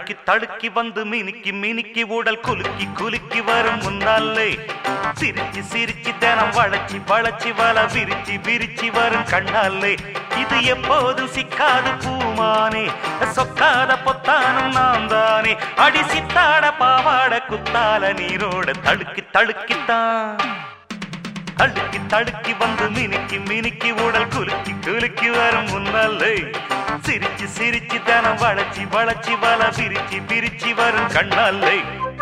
தடுக்கி தடுக்கி வந்து மினுக்கி மினுக்கி உடல் குலுக்கி குலுக்கி வரும் முன்னாலே சிரிச்சு சிரிச்சு தினம் வளைச்சி வளைச்சி வல விரிச்சு விரிச்சு வரும் கண்ணாலே இது எப்போதும் சிக்காது பூமானே சொக்காத பொத்தானும் நான் தானே அடி சித்தாட பாவாட குத்தால நீரோட தடுக்கி தடுக்கித்தான் தடுக்கி தடுக்கி வந்து மினுக்கி மினுக்கி உடல் குலுக்கி குலுக்கி வரும் முன்னாலே சிரிச்சு சிரிச்சு தனம் வளைச்சி வளைச்சி வல பிரிச்சு பிரிச்சு வரும் கண்ணாலே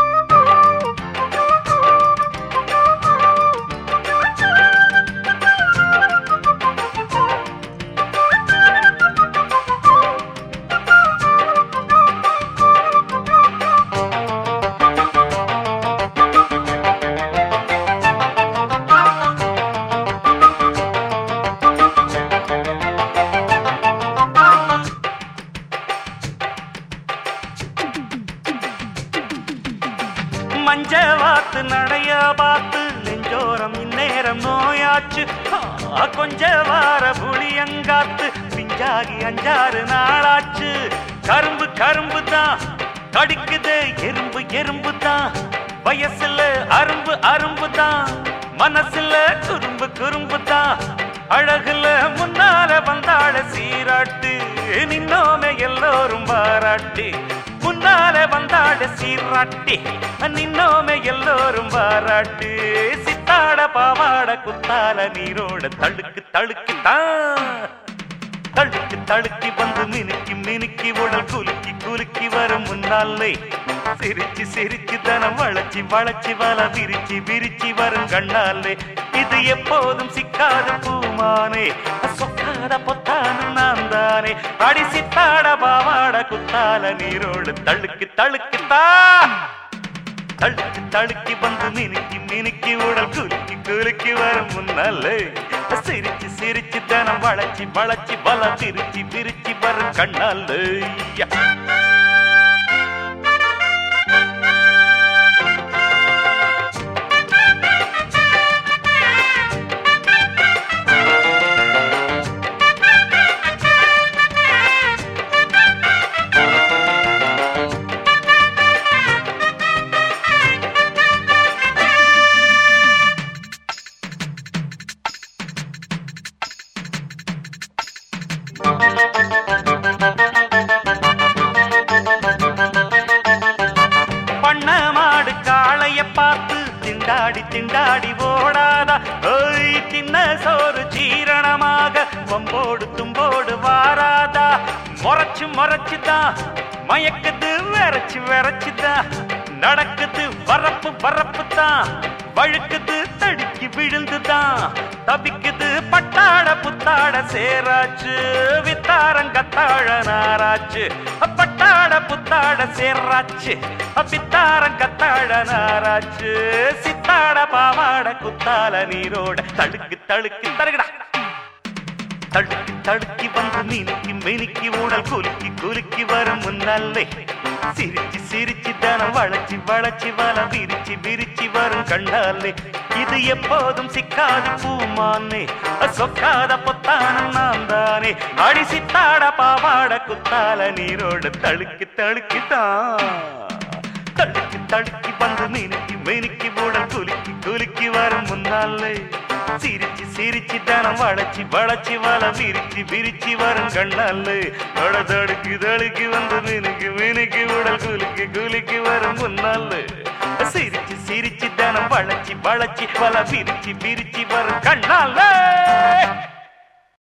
மஞ்ச வாத்து நடைய பார்த்து நெஞ்சோரம் இந்நேரம் நோயாச்சு ஆ, கொஞ்ச வார புளியங்காத்து பிஞ்சாகி அஞ்சாறு நாளாச்சு கரும்பு கரும்பு தான் கடிக்குது எறும்பு எறும்பு தான் வயசுல அரும்பு அரும்பு தான் மனசுல குறும்பு குறும்பு தான் அழகுல முன்னால வந்தாள சீராட்டு நின்னோமே எல்லோரும் பாராட்டி முன்னால வந்தாட சீராட்டி நின்னோமே எல்லோரும் பாராட்டு சித்தாட பாவாட குத்தால நீரோட தழுக்கு தழுக்கு தான் தழுக்கு தழுக்கி வந்து மினுக்கி மினுக்கி உடல் குலுக்கி குலுக்கி வரும் முன்னாலே சிரிச்சு சிரிச்சு தனம் வளைச்சி வளைச்சி வல விரிச்சு விரிச்சு வரும் கண்ணாலே இது எப்போதும் சிக்காத பூமானே சொக்காத பொத்தானு நான் தானே அடி சித்தாட பாவாட குத்தால நீரோடு தழுக்கு தழுக்குத்தா தழுக்கு தழுக்கி வந்து மினுக்கி மினுக்கி உடல் குலுக்கி குலுக்கி வரும் முன்னாலே சிரிச்சு சிரிச்சு தனம் வளைச்சி வளைச்சி வல விரிச்சு விரிச்சு வரும் கண்ணாலே பண்ண மாடு காளைய பார்த்து திண்டாடி திண்டாடி ஓடாதா ஓய் தின்ன சோறு ஜீரணமாக வம்போடு தும்போடு வாராதா முறைச்சு முறைச்சுதான் மயக்குது விரைச்சு விரைச்சுதான் நடக்குது வரப்பு வரப்பு தான் வழுக்குது தடுக்கி விழுந்துதான் தவிக்குது பட்டாட புத்தாட சேராச்சு வித்தாரங்கத்தாழ நாராச்சு பட்டாட புத்தாட சேராச்சு பித்தாரங்கத்தாழ நாராச்சு சித்தாட பாவாட குத்தால நீரோட தடுக்கு தடுக்கு தருகடா தடுக்கி தடுக்கி வந்து மினுக்கி மினுக்கி உடல் குலுக்கி குலுக்கி வரும் முன்னாலே சிரிச்சு சிரிச்சு தனம் வளைச்சி வளைச்சி வல விரிச்சு விரிச்சு வரும் கண்ணாலே இது எப்போதும் சிக்காது பூமானே சொக்காத பொத்தானம் நான் தானே அடி சித்தாட பாவாட குத்தால நீரோட தழுக்கி தழுக்கி தான் தடுக்கி தடுக்கி வந்து மினுக்கி மினுக்கி உடல் குலுக்கி குலுக்கி வரும் முன்னாலே சிரிச்சு சிரிச்சு தனம் வளைச்சி வளைச்சி வல விரிச்சு விரிச்சு வரும் கண்ணாலே அட தடுக்கி தடுக்கி வந்து மினுக்கி மினுக்கி உடல் குலுக்கி குலுக்கி வரும் முன்னாலே சிரிச்சு சிரிச்சு தனம் வளைச்சி வளைச்சி வல விரிச்சு விரிச்சு வரும் கண்ணாலே